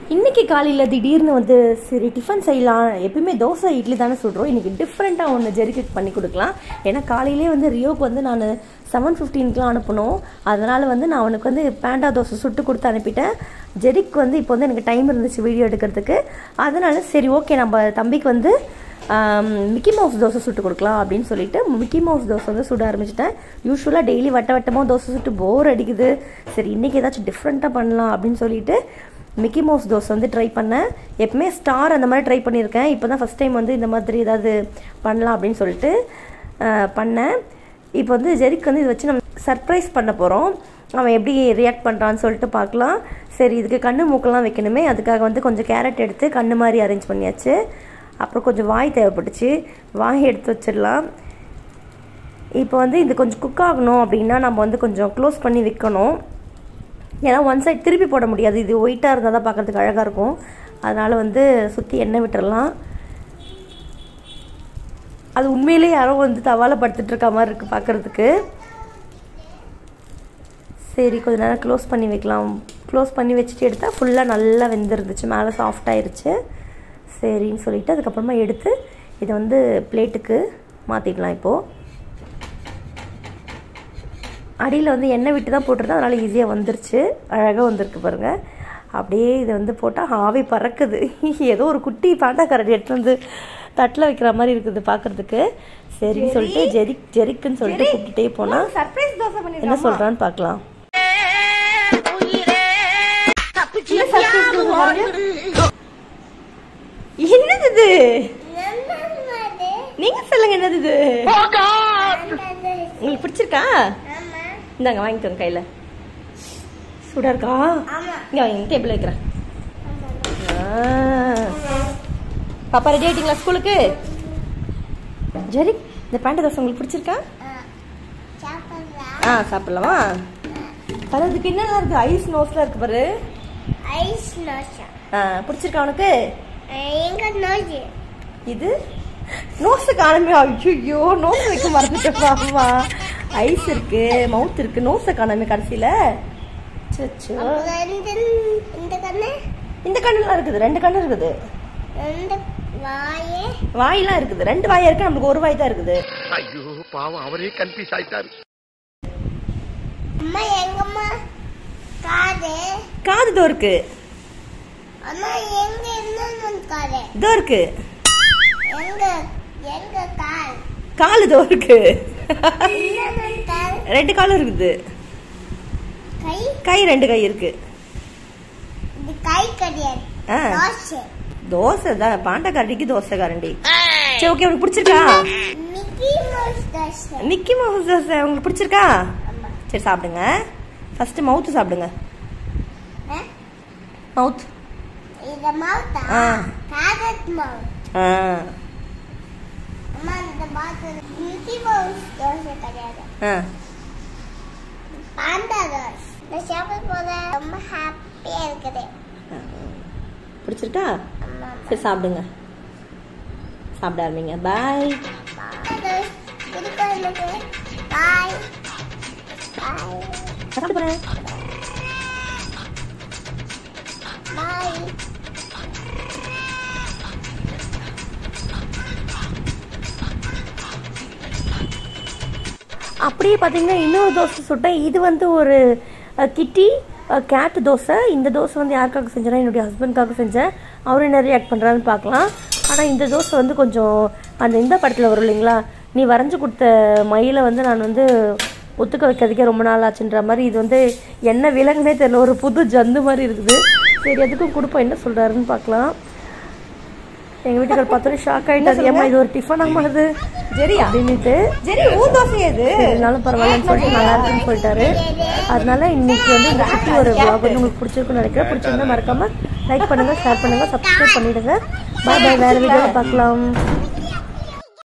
இன்னைக்கு காலையில் திடீர்னு வந்து சரி டிஃபன் செய்யலாம் எப்பயுமே தோசை இட்லி தானே சுடுறோம் இன்னைக்கு டிஃப்ரெண்ட்டாக ஒன்று ஜெரிக்கு பண்ணி கொடுக்கலாம் ஏன்னா காலையிலே வந்து ரியோக்கு வந்து நான் செவன் ஃபிஃப்டீனுக்குலாம் அனுப்பணும் அதனால் வந்து நான் அவனுக்கு வந்து பேண்டா தோசை சுட்டு கொடுத்து அனுப்பிட்டேன் ஜெரிக் வந்து இப்போ வந்து எனக்கு டைம் இருந்துச்சு வீடியோ எடுக்கிறதுக்கு அதனால சரி ஓகே நம்ம தம்பிக்கு வந்து ஆம், மிக்கி மவுஸ் தோசை சுட்டு கொடுக்கலாம் அப்படின்னு சொல்லிட்டு மிக்கி மவுஸ் தோசை வந்து சுட ஆரம்பிச்சிட்டேன் யூஸ்வலாக டெய்லி வட்ட வட்டமாக தோசை சுட்டு போர் அடிக்குது சரி இன்றைக்கி ஏதாச்சும் டிஃப்ரெண்ட்டாக பண்ணலாம் அப்படின்னு சொல்லிட்டு மிக்கி மவுஸ் தோசை வந்து ட்ரை பண்ணேன் எப்பவுமே ஸ்டார் அந்த மாதிரி ட்ரை பண்ணியிருக்கேன் இப்போ தான் ஃபஸ்ட் டைம் வந்து இந்த மாதிரி ஏதாவது பண்ணலாம் அப்படின்னு சொல்லிட்டு ஆஹ், பண்ணேன் இப்போ வந்து ஜெரிக் வந்து இதை வச்சு நம்ம சர்ப்ரைஸ் பண்ண போகிறோம் அவன் எப்படி ரியாக்ட் பண்ணுறான்னு சொல்லிட்டு பார்க்கலாம் சரி இதுக்கு கண்ணு மூக்கெல்லாம் வைக்கணுமே அதுக்காக வந்து கொஞ்சம் கேரட் எடுத்து கண்ணு மாதிரி அரேஞ்ச் பண்ணியாச்சு அப்புறம் கொஞ்சம் வாய் தேவைப்பட்டுச்சு வாய் எடுத்து வச்சிடலாம் இப்போ வந்து இது கொஞ்சம் குக் ஆகணும் அப்படின்னா நம்ம வந்து கொஞ்சம் க்ளோஸ் பண்ணி வைக்கணும் ஏன்னா ஒன் சைடு திருப்பி போட முடியாது இது ஒயிட்டாக இருந்தால் தான் பார்க்குறதுக்கு அழகாக இருக்கும் அதனால் வந்து சுற்றி எண்ணெய் விட்டுறலாம் அது உண்மையிலேயே யாரோ வந்து தவால படுத்துட்டு இருக்க மாதிரி இருக்குது பார்க்குறதுக்கு சரி கொஞ்ச நேரம் க்ளோஸ் பண்ணி வைக்கலாம் க்ளோஸ் பண்ணி வச்சுட்டு எடுத்தால் ஃபுல்லாக நல்லா வெந்திருந்துச்சு மேலே சாஃப்ட் ஆயிருச்சு சரின்னு சொல்லிட்டு அதுக்கப்புறமா எடுத்து இதை வந்து பிளேட்டுக்கு மாற்றிடலாம் இப்போது அடியில் வந்து எண்ணெய் விட்டு தான் போட்டிருந்தேன் அதனால் ஈஸியாக வந்துருச்சு அழகாக வந்திருக்கு பாருங்கள் அப்படியே இதை வந்து போட்டால் ஆவி பறக்குது ஏதோ ஒரு குட்டி பாண்டாக்காரடி எடுத்து வந்து தட்டில் வைக்கிற மாதிரி இருக்குது பார்க்கறதுக்கு சரின்னு சொல்லிட்டு ஜெரிக் ஜெரிக்குன்னு சொல்லிட்டு கூப்பிட்டுட்டே போனால் சர்ப்ரைஸ் தோசை பண்ணி என்ன சொல்கிறான்னு பார்க்கலாம் என்னது இது நீங்க சொல்லுங்க என்னது இது உங்களுக்கு பிடிச்சிருக்கா இந்தாங்க வாங்கிக்கோங்க கையில சூடா இருக்கா இங்க வாங்க டேபிள் வைக்கிறேன் ஆ. பாப்பா ரெடி ஆயிட்டீங்களா ஸ்கூலுக்கு ஜெரி இந்த பேண்ட் தோசை உங்களுக்கு பிடிச்சிருக்கா ஆ சாப்பிடலாமா அது அதுக்கு என்னலாம் இருக்கு ஐஸ் நோஸ்ல இருக்கு பாரு ஐஸ் நோஷா ஆ பிடிச்சிருக்கா உனக்கு எங்க நோஷி இது நோஸ் காணமே ஐயோ நோஸ் வைக்க மறந்துட்டேப்பா அம்மா ஐஸ் இருக்கு மவுத் இருக்கு நோஸை காணாமே கடைசியில சச்சோ ரெண்டு இந்த கண்ணு இந்த கண்ணுலாம் இருக்குது ரெண்டு கண்ணு இருக்குது ரெண்டு வாயே வாயெல்லாம் இருக்குது ரெண்டு வாயா இருக்கு நம்மளுக்கு ஒரு வாய் தான் இருக்குது ஐயோ பாவம் அவரே கன்ஃபியூஸ் ஆயிட்டாரு அம்மா எங்கம்மா காது காது இதோ இருக்கு அம்மா எங்க இன்னொன்னு காது இதோ இருக்கு எங்க எங்க கால் கால் இதோ இருக்கு இன்னொன்னு கால் ரெண்டு காலும் இருக்குது கை கை ரெண்டு கை இருக்கு இது கை கிடையாது ஆ. தோசை தோசை தான் பாண்டா கரண்டிக்கு தோசை கரண்டி சரி ஓகே உனக்கு பிடிச்சிருக்கா Mickey Mouse dosa Mickey Mouse dosa உங்களுக்கு பிடிச்சிருக்கா ஆமா சரி சாப்பிடுங்க ஃபர்ஸ்ட் மவுத்து சாப்பிடுங்க ஆ? மவுத் இது மவுத்தா ஆ. காதத் மவுத் ஆ அம்மா இந்த பாத்து மிக்கி மவுஸ் தோசை கிடையாது ஆ பாண்டா தோசை இந்த சாப்பிட போத ரொம்ப ஹாப்பியா இருக்குது பிடிச்சிருக்கா அம்மா சரி சாப்பிடுங்க சாப்பிட ஆரம்பிங்க பாய் பாண்டா தோசை பிடிக்கும் எனக்கு பாய் பாய் சாப்பிட போறேன் பாய் அப்படியே பார்த்தீங்கன்னா இன்னொரு தோசை சுட்டேன் இது வந்து ஒரு அஹ், கிட்டி கேட் தோசை இந்த தோசை வந்து யாருக்காக செஞ்சேன்னா என்னுடைய ஹஸ்பண்ட்காக செஞ்சேன் அவர் என்ன ரியாக்ட் பண்ணுறான்னு பார்க்கலாம் ஆனால் இந்த தோசை வந்து கொஞ்சம் அந்த இந்த படத்தில் வரும் இல்லைங்களா நீ வரைஞ்சு கொடுத்த மயிலை வந்து நான் வந்து ஒத்துக்க வைக்கிறதுக்கே ரொம்ப நாள் ஆச்சுன்ற மாதிரி இது வந்து என்ன விலங்குனே தெரியல ஒரு புது ஜந்து மாதிரி இருக்குது சரி அதுக்கும் கொடுப்போம் என்ன சொல்கிறாருன்னு பார்க்கலாம் எங்கள் வீட்டுக்கார் பார்த்தோன்னே ஷாக் ஆகிட்டாரு ஏமா இது ஒரு டிஃபனாமா இது ஜெரியா அப்படின்னுட்டு ஜெரி ஊர் தோசை இது இருந்தாலும் பரவாயில்லன்னு சொல்லிட்டு நல்லா இருக்குன்னு சொல்லிட்டாரு அதனால இன்னைக்கு வந்து இந்த குட்டி ஒரு vlog வந்து உங்களுக்கு பிடிச்சிருக்குன்னு நினைக்கிறேன் பிடிச்சிருந்தா மறக்காம லைக் பண்ணுங்க ஷேர் பண்ணுங்க சப்ஸ்கிரைப் பண்ணிடுங்க பாய் பாய் வேற வீடியோவில் பார்க்கலாம்